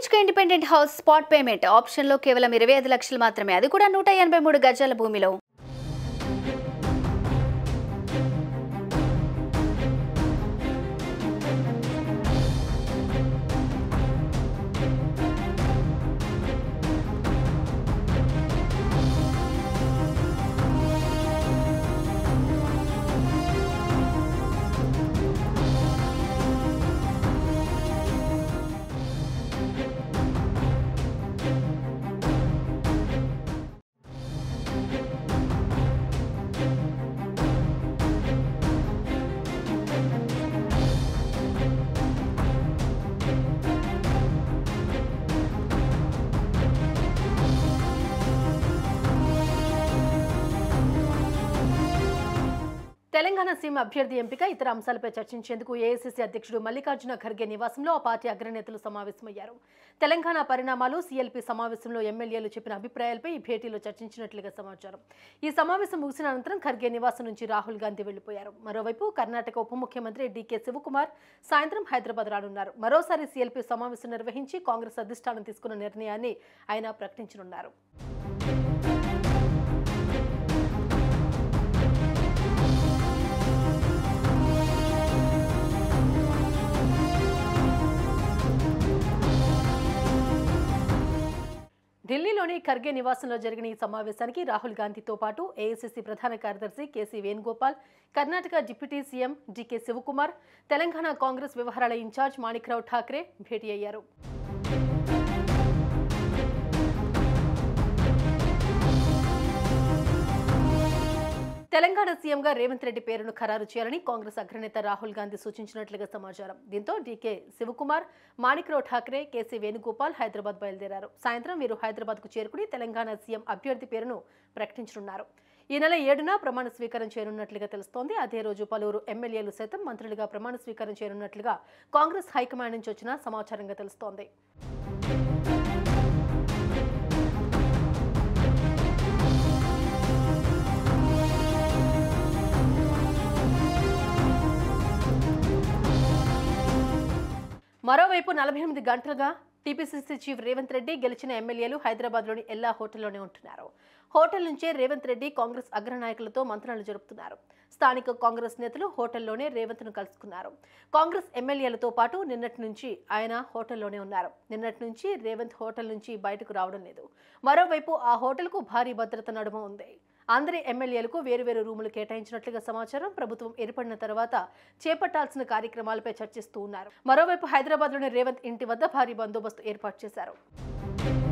BHK independent house spot payment ఆప్షన్లో కేవలం ఇరవై ఐదు లక్షలు మాత్రమే అది కూడా నూట ఎనభై మూడు గజాల భూమిలో తెలంగాణ సీఎం అభ్యర్థి ఎంపిక ఇతర అంశాలపై చర్చించేందుకు ఏఐసీసీ అధ్యక్షుడు మల్లికార్జున ఖర్గే నివాసంలో ఆ పార్టీ అగ్రనేతలు సమావేశమయ్యారు తెలంగాణ పరిణామాలు సీఎల్పీ సమావేశంలో ఎమ్మెల్యేలు చెప్పిన అభిప్రాయాలపై ఈ భేటీలో చర్చించినట్లుగా సమాచారం ఈ సమావేశం ముగిసిన అనంతరం ఖర్గే నివాసం నుంచి రాహుల్ గాంధీ వెళ్లిపోయారు మరోవైపు కర్ణాటక ఉప ముఖ్యమంత్రి డీకే శివకుమార్ సాయంత్రం హైదరాబాద్ రానున్నారు మరోసారి సీఎల్పీ సమావేశం నిర్వహించి కాంగ్రెస్ అధిష్టానం తీసుకున్న నిర్ణయాన్ని ఆయన ప్రకటించనున్నారు ఢిల్లీలోని ఖర్గే నివాసంలో జరిగిన ఈ సమావేశానికి రాహుల్ గాంధీతో పాటు ఏఐసీసీ ప్రధాన కార్యదర్శి KC Venugopal Karnataka deputy CM DK Shivakumar Telangana Congress వ్యవహారాల ఇన్ఛార్జ్ మాణిక్రావు ఠాక్రే భేటీ అయ్యారు తెలంగాణ సీఎంగా రేవంత్ రెడ్డి పేరును ఖరారు చేయాలని కాంగ్రెస్ అగ్రనేత రాహుల్ గాంధీ సూచించినట్లుగా సమాచారం దీంతో డీకే శివకుమార్ మాణిక్రావు ఠాక్రే కేసీ వేణుగోపాల్ హైదరాబాద్ బయలుదేరారు సాయంత్రం వీరు హైదరాబాద్కు చేరుకుని తెలంగాణ సీఎం అభ్యర్థి పేరును ప్రకటించనున్నారు ఈ నెల ఏడున ప్రమాణ స్వీకారం చేయనున్నట్లుగా తెలుస్తోంది అదే రోజు పలువురు ఎమ్మెల్యేలు సైతం మంత్రులుగా ప్రమాణ స్వీకారం చేయనున్నట్లుగా కాంగ్రెస్ హైకమాండ్ నుంచి వచ్చిన సమాచారంగా తెలుస్తోంది మరోవైపు నలభై ఎనిమిది గంటలుగా టీపీసీసీ చీఫ్ రేవంత్ రెడ్డి గెలిచిన ఎమ్మెల్యేలు హైదరాబాద్లోని ఎల్లా హోటల్లోనే ఉంటున్నారు హోటల్ నుంచే రేవంత్ రెడ్డి కాంగ్రెస్ అగ్రనాయకులతో మంత్రాలు జరుపుతున్నారు స్థానిక కాంగ్రెస్ నేతలు హోటల్లోనే రేవంత్ను కలుసుకున్నారు కాంగ్రెస్ ఎమ్మెల్యేలతో పాటు నిన్నటి నుంచి ఆయన హోటల్లోనే ఉన్నారు నిన్నటి నుంచి రేవంత్ హోటల్ నుంచి బయటకు రావడం లేదు మరోవైపు ఆ హోటల్కు భారీ భద్రత నడుమ ఉంది అందరి ఎమ్మెల్యేలకు వేరువేరు రూములు కేటాయించినట్లుగా సమాచారం ప్రభుత్వం ఏర్పడిన తర్వాత చేపట్టాల్సిన కార్యక్రమాలపై చర్చిస్తూ ఉన్నారు మరోవైపు హైదరాబాద్లోని రేవంత్ ఇంటి వద్ద భారీ బందోబస్తు ఏర్పాటు చేశారు